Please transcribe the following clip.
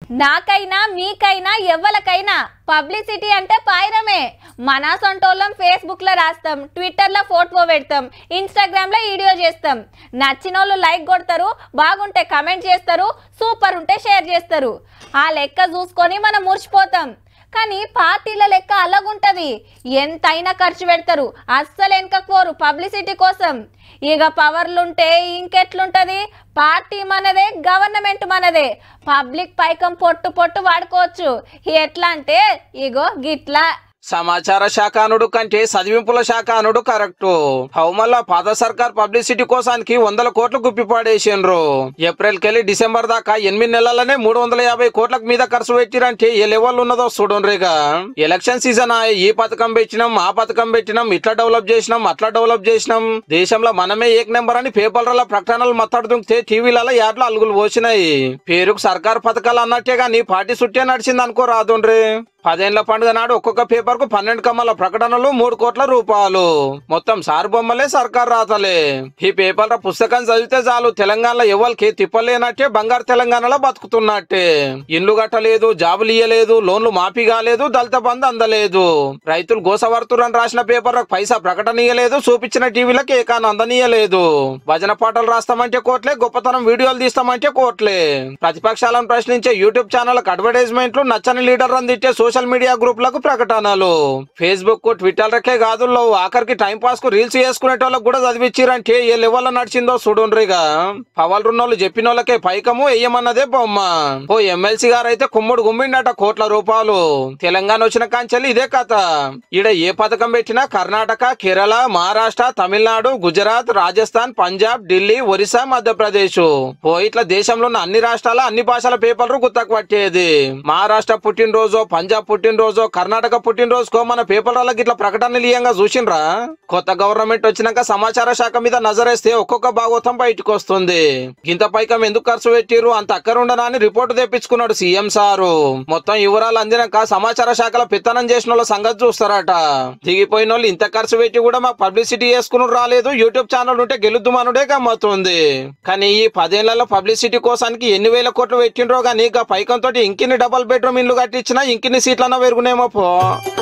నాకైనా మీకైనా ఎవ్వలకైనా పబ్లిసిటీ అంటే పాయిరమే మన సొంటోళ్ళం ఫేస్బుక్ లో రాస్తాం ట్విట్టర్ లో ఫోటో పెడతాం ఇన్స్టాగ్రామ్ లో వీడియో చేస్తాం నచ్చిన వాళ్ళు లైక్ కొడతారు బాగుంటే కమెంట్ చేస్తారు సూపర్ ఉంటే షేర్ చేస్తారు ఆ లెక్క చూసుకొని మనం మురిచిపోతాం కానీ పార్టీల లెక్క అలాగుంటది ఎంతైనా ఖర్చు పెడతారు అస్సలు వెనకపోరు పబ్లిసిటీ కోసం ఇక పవర్లుంటే ఇంకెట్లుంటది పార్టీ మనదే గవర్నమెంట్ మనదే పబ్లిక్ పైకం పొట్టు పొట్టు వాడుకోవచ్చు ఎట్లా అంటే ఇగో గిట్లా సమాచార శాఖానుడు కంటే చదివింపుల శాఖానుడు కరెక్టు హౌమల్ల పాత సర్కార్ పబ్లిసిటీ కోసానికి వందల కోట్లు గుప్పిపాడేసిండ్రు ఏప్రిల్ కెళ్ళి డిసెంబర్ దాకా ఎనిమిది నెలలనే మూడు వందల యాభై కోట్లకు మీద ఖర్చు పెట్టిరంటే ఏ లెవెల్ ఉన్నదో చూడండిగా ఎలక్షన్ సీజన్ ఆయే ఈ పథకం పెట్టినాం ఆ పథకం పెట్టినాం ఇట్లా డెవలప్ చేసినాం అట్లా డెవలప్ చేసినాం దేశంలో మనమే ఏక్ నెంబర్ అని పేపర్ల ప్రకటనలు మత్తడు దుంకితే టీవీలలో యాడ్లు అలుగులు పోసినాయి పేరుకు సర్కార్ పథకాలు అన్నట్టే గాని పార్టీ చుట్టే నడిచింది అనుకో రాదుండ్రి పదేళ్ల పండుగ నాడు ఒక్కొక్క పేపర్ కు పన్నెండు కమ్మల ప్రకటనలు మూడు కోట్ల రూపాయలు మొత్తం సారు బొమ్మలే సర్కార్ రాతలే ఈ పేపర్ల పుస్తకం చదివితే చాలు తెలంగాణలో ఎవరికి తిప్పలేనట్టే బంగారు తెలంగాణలో బతుకుతున్నట్టే ఇండ్లు కట్టలేదు జాబులు ఇయ్యలేదు లోన్లు మాఫీ కాలేదు దళిత బంధు అందలేదు రైతులు గోసవర్తురని రాసిన పేపర్ పైసా ప్రకటన ఇయ్యలేదు చూపించిన టీవీలకు ఏకాన్ని అందనీయలేదు భజన పాటలు రాస్తామంటే కోట్లే గొప్పతనం వీడియోలు తీస్తామంటే కోట్లే ప్రతిపక్షాలను ప్రశ్నించే యూట్యూబ్ ఛానళ్ళకు అడ్వర్టైజ్మెంట్లు నచ్చని లీడర్ అందించే సోషల్ మీడియా గ్రూప్లకు ప్రకటనలు ఫేస్బుక్ ట్విట్టర్లకే కాదు లో ఆఖరికి టైం పాస్ కు రీల్స్ చేసుకునేటోళ్ళకి కూడా చదివిచ్చిరంటే ఏ లెవెల్ నడిచిందో చూడుండ్రిగా పవల్ రున్నోళ్ళు చెప్పిన వాళ్ళకే పైకము వెయ్యమన్నదే బొమ్మ ఓ ఎమ్మెల్సీ గారు అయితే కుమ్ముడు గుమ్మిండట కోట్ల రూపాయలు తెలంగాణ వచ్చిన కాంచెల్లి ఇదే కథ ఈడ ఏ పథకం పెట్టినా కర్ణాటక కేరళ మహారాష్ట్ర తమిళనాడు గుజరాత్ రాజస్థాన్ పంజాబ్ ఢిల్లీ ఒరిస్సా మధ్యప్రదేశ్ ఓ ఇట్లా దేశంలో ఉన్న అన్ని రాష్ట్రాల అన్ని భాషల పేపర్లు గుత్తకు పట్టేది మహారాష్ట్ర పుట్టినరోజు పంజాబ్ పుట్టినరోజు కర్ణాటక పుట్టినరోజుకో మన పేపర్లకి ఇట్లా ప్రకటనలు ఇయ్యంగా చూసిండ్రా కొత్త గవర్నమెంట్ వచ్చినాక సమాచార శాఖ మీద నజరేస్తే ఒక్కొక్క భాగవతం బయటకు వస్తుంది గింత పైకం ఎందుకు ఖర్చు పెట్టిర్రు అంత అక్కరుండనా అని రిపోర్టు తెప్పించుకున్నాడు సీఎం సారు మొత్తం వివరాలు అందినాక సమాచార శాఖలో పెత్తనం చేసిన వాళ్ళ సంగతి చూస్తారట దిగిపోయిన వాళ్ళు ఇంత ఖర్చు పెట్టి కూడా మాకు పబ్లిసిటీ చేసుకుని రాలేదు యూట్యూబ్ ఛానల్ ఉంటే గెలుద్దుమనుడే గమ్మతుంది కానీ ఈ పదేళ్లలో పబ్లిసిటీ కోసానికి ఎన్ని వేల కోట్లు పెట్టిండ్రో గానీ ఇక పైకంతో ఇంకిన్ని డబల్ బెడ్రూమ్ ఇల్లు కట్టించినా ఇంకిన్ని సీట్లన్నా పెరుగునేమో పో